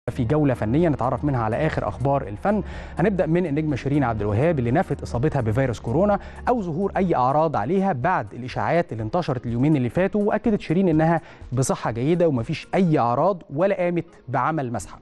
في جولة فنية نتعرف منها على آخر أخبار الفن هنبدأ من النجمة شيرين عبد الوهاب اللي نفت إصابتها بفيروس كورونا أو ظهور أي أعراض عليها بعد الإشاعات اللي انتشرت اليومين اللي فاتوا وأكدت شيرين إنها بصحة جيدة ومفيش أي أعراض ولا قامت بعمل مسحة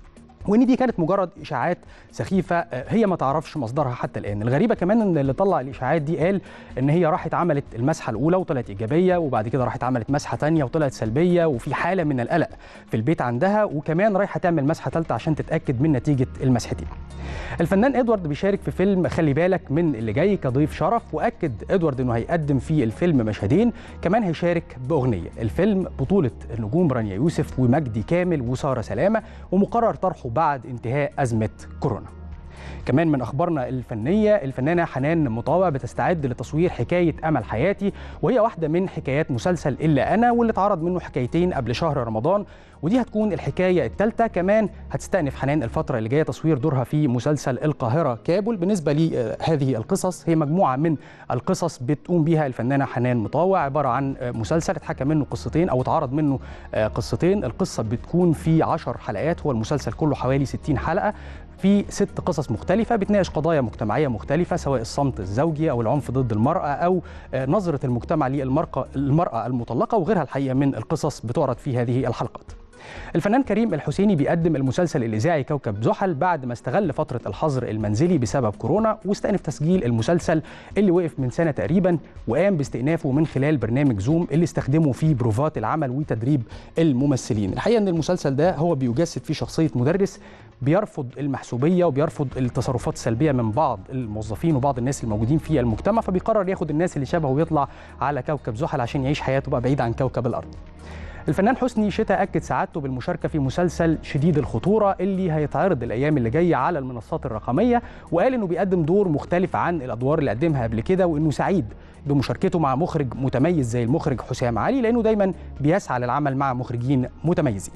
وان دي كانت مجرد اشاعات سخيفه هي ما تعرفش مصدرها حتى الان الغريبه كمان ان اللي طلع الاشاعات دي قال ان هي راحت عملت المسحه الاولى وطلعت ايجابيه وبعد كده راحت عملت مسحه ثانيه وطلعت سلبيه وفي حاله من القلق في البيت عندها وكمان رايحه تعمل مسحه ثالثه عشان تتاكد من نتيجه المسحتين الفنان ادوارد بيشارك في فيلم خلي بالك من اللي جاي كضيف شرف واكد ادوارد انه هيقدم في الفيلم مشهدين كمان هيشارك باغنيه الفيلم بطوله النجوم رانيا يوسف ومجدي كامل وساره سلامه ومقرر طرحه بعد انتهاء ازمه كورونا كمان من اخبارنا الفنيه الفنانه حنان مطاوع بتستعد لتصوير حكايه امل حياتي وهي واحده من حكايات مسلسل الا انا واللي اتعرض منه حكايتين قبل شهر رمضان ودي هتكون الحكايه الثالثه كمان هتستأنف حنان الفتره اللي جايه تصوير دورها في مسلسل القاهره كابل بالنسبه لهذه القصص هي مجموعه من القصص بتقوم بها الفنانه حنان مطاوع عباره عن مسلسل اتحكى منه قصتين او اتعرض منه قصتين القصه بتكون في 10 حلقات هو المسلسل كله حوالي 60 حلقه في ست قصص مختلفة بتناقش قضايا مجتمعية مختلفة سواء الصمت الزوجي أو العنف ضد المرأة أو نظرة المجتمع للمرأة المرأة المطلقة وغيرها الحقيقة من القصص بتعرض في هذه الحلقات. الفنان كريم الحسيني بيقدم المسلسل الإذاعي كوكب زحل بعد ما استغل فترة الحظر المنزلي بسبب كورونا واستأنف تسجيل المسلسل اللي وقف من سنة تقريبا وقام باستئنافه من خلال برنامج زوم اللي استخدمه في بروفات العمل وتدريب الممثلين الحقيقة أن المسلسل ده هو بيجسد فيه شخصية مدرس بيرفض المحسوبية وبيرفض التصرفات السلبية من بعض الموظفين وبعض الناس الموجودين في المجتمع فبيقرر ياخد الناس اللي شبهه ويطلع على كوكب زحل عشان يعيش حياته بقى بعيد عن كوكب الأرض الفنان حسني شتا اكد سعادته بالمشاركه في مسلسل شديد الخطوره اللي هيتعرض الايام اللي جايه على المنصات الرقميه وقال انه بيقدم دور مختلف عن الادوار اللي قدمها قبل كده وانه سعيد بمشاركته مع مخرج متميز زي المخرج حسام علي لانه دايما بيسعى للعمل مع مخرجين متميزين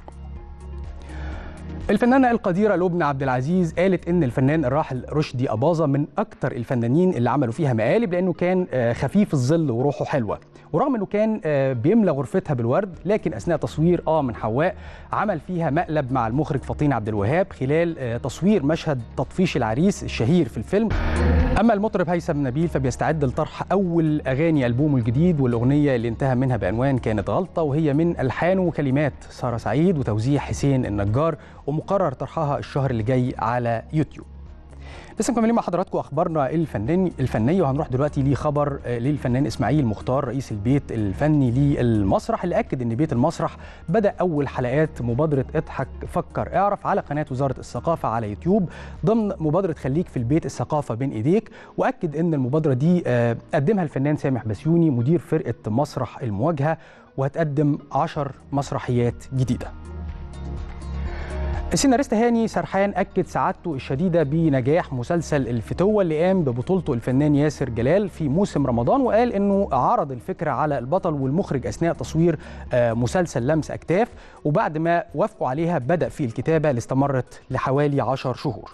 الفنانة القديرة لبنى عبد العزيز قالت إن الفنان الراحل رشدي أباظة من أكثر الفنانين اللي عملوا فيها مقالب لأنه كان خفيف الظل وروحه حلوة ورغم إنه كان بيملى غرفتها بالورد لكن أثناء تصوير آه من حواء عمل فيها مقلب مع المخرج فطين عبد الوهاب خلال تصوير مشهد تطفيش العريس الشهير في الفيلم أما المطرب هيثم نبيل فبيستعد لطرح أول أغاني ألبومه الجديد والأغنية اللي انتهى منها بعنوان كانت غلطة وهي من ألحان وكلمات سارة سعيد وتوزيع حسين النجار ومقرر طرحها الشهر اللي جاي على يوتيوب لسه مكملين مع حضراتكم اخبارنا الفنان الفنيه وهنروح دلوقتي لخبر للفنان اسماعيل مختار رئيس البيت الفني للمسرح اللي اكد ان بيت المسرح بدا اول حلقات مبادره اضحك فكر اعرف على قناه وزاره الثقافه على يوتيوب ضمن مبادره خليك في البيت الثقافه بين ايديك واكد ان المبادره دي قدمها الفنان سامح بسيوني مدير فرقه مسرح المواجهه وهتقدم 10 مسرحيات جديده السيناريست هاني سرحان اكد سعادته الشديده بنجاح مسلسل الفتوه اللي قام ببطولته الفنان ياسر جلال في موسم رمضان وقال انه عرض الفكره على البطل والمخرج اثناء تصوير مسلسل لمس اكتاف وبعد ما وافقوا عليها بدا في الكتابه اللي استمرت لحوالي 10 شهور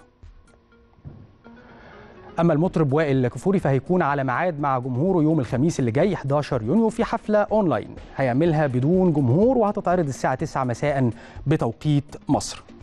اما المطرب وائل كفوري فهيكون على ميعاد مع جمهوره يوم الخميس اللي جاي 11 يونيو في حفله اونلاين هيعملها بدون جمهور وهتتعرض الساعه 9 مساء بتوقيت مصر